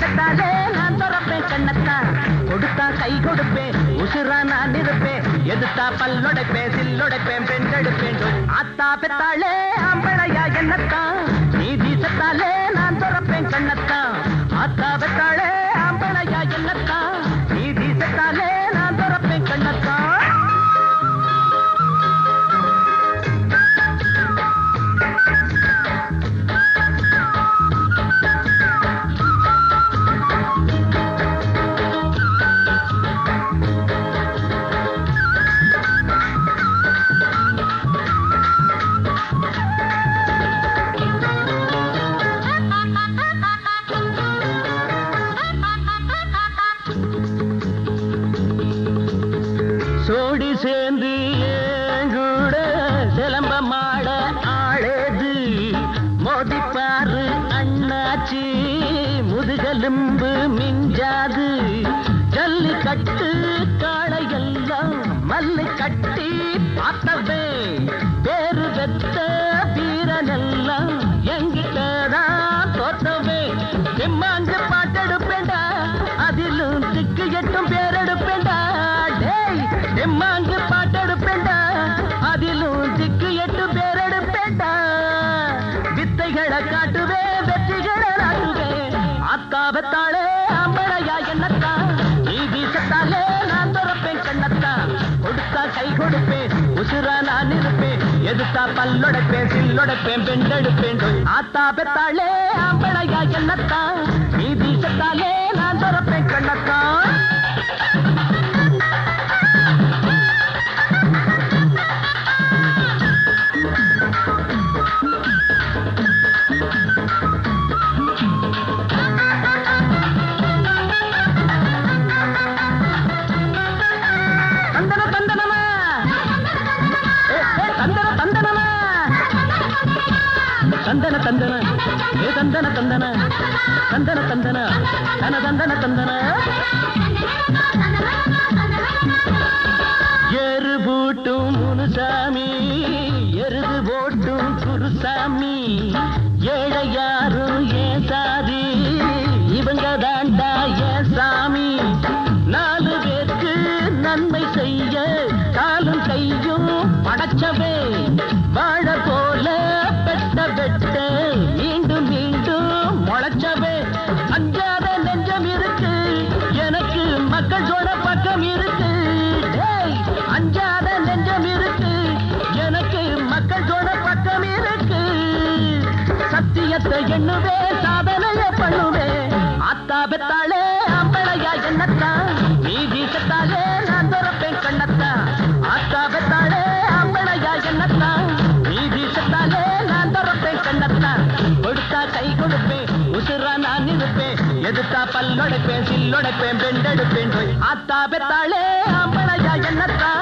பெத்தாலே நான் துறப்பேன் கண்ணத்தான் கொடுத்தா கை கொடுப்பேன் உசுரா நான் இருப்பேன் எதுத்தா பல்லொடைப்பேன் சில்லொடைப்பேன் பெண்டெடுப்பேன் அத்தா பெத்தாளே ஆம்பளையா என்னத்தான் நீ வீசத்தாலே நான் துறப்பேன் கண்ணத்தான் அத்தா பெத்தாளே ஆம்பளையா என்னத்தான் நீ வீசத்தாலே நான் துறப்பேன் கண்ணத்தான் சோடி சேர்ந்து ஏங்கூட சிலம்ப மாட ஆளேது மோதிப்பாரு அண்ணாச்சி முதுகெலும்பு மிஞ்சாது ஜல்லி கட்டு காளையெல்லாம் மல்லு கட்டி பார்த்தவே பேரு வெத்த வீரனெல்லாம் எங்கிட்டதான் தோத்தவே எம்மாங்க பாட்டெடுப்பேண்டா அதிலும் திக்கு எட்டும் பேரெடுப்பேண்டா டேய் எம்மாங்க பாட்டெடுப்பேண்டா அதிலும் திக்கு எட்டு பேரெடுப்பேண்டா வித்தைகளை காட்டுவே வெற்றிகளை நாட்டுவே அத்தாவத்தாளே அம்பளையா என்னத்தா நீ வீசத்தாலே நான் துறப்பேன் கண்ணத்தா கொடுத்தா கை கொடுப்பேன் உசுரா நான் இருப்பேன் எதுத்தா பல்லொடைப்பேன் சில்லொடைப்பேன் பெண்டெடுப்பேன் ஆத்தா பெத்தாளே அம்பளையா என்னத்தா நீ வீசத்தாலே நான் துறப்பேன் கண்ணத்தா தந்தன தந்தனமா ஏ, ஏ, தந்தன தந்தனமா தந்தன தந்தன ஏ தந்தன தந்தன தந்தன தந்தன தன தந்தன தந்தன எரு பூட்டும் முனுசாமி எருது போட்டும் குருசாமி ஏழை யாரும் ஏன் சாதி இவங்க தாண்டா ஏன் சாமி நாலு பேருக்கு நன்மை செய்ய காலும் கையும் படைச்சவே வாழ போல பெட்ட பெட்ட மீண்டும் மீண்டும் முளைச்சவே அஞ்சாத நெஞ்சம் இருக்கு எனக்கு மக்கள் சொன்ன பக்கம் இருக்கு டேய், அஞ்சாத நெஞ்சம் இருக்கு எனக்கு மக்கள் சொன்ன பக்கம் இருக்கு சத்தியத்தை எண்ணுவே சாதனைய பண்ணுவே அத்தா பெத்தாளே அம்பளையா என்னத்தா நீ வீசத்தாலே நான் துறப்பேன் கண்ணத்தா அத்தா பெத்தாளே அம்பளையா என்னத்தா நீ வீசத்தாலே நான் துறப்பேன் கண்ணத்தா கொடுத்தா கை கொடுப்பேன் உசுரா நான் இருப்பேன் எதுத்தா பல்லொடைப்பேன் சில்லொடைப்பேன் பெண்டெடுப்பேன் அத்தா பெத்தாளே அம்பளையா என்னத்தா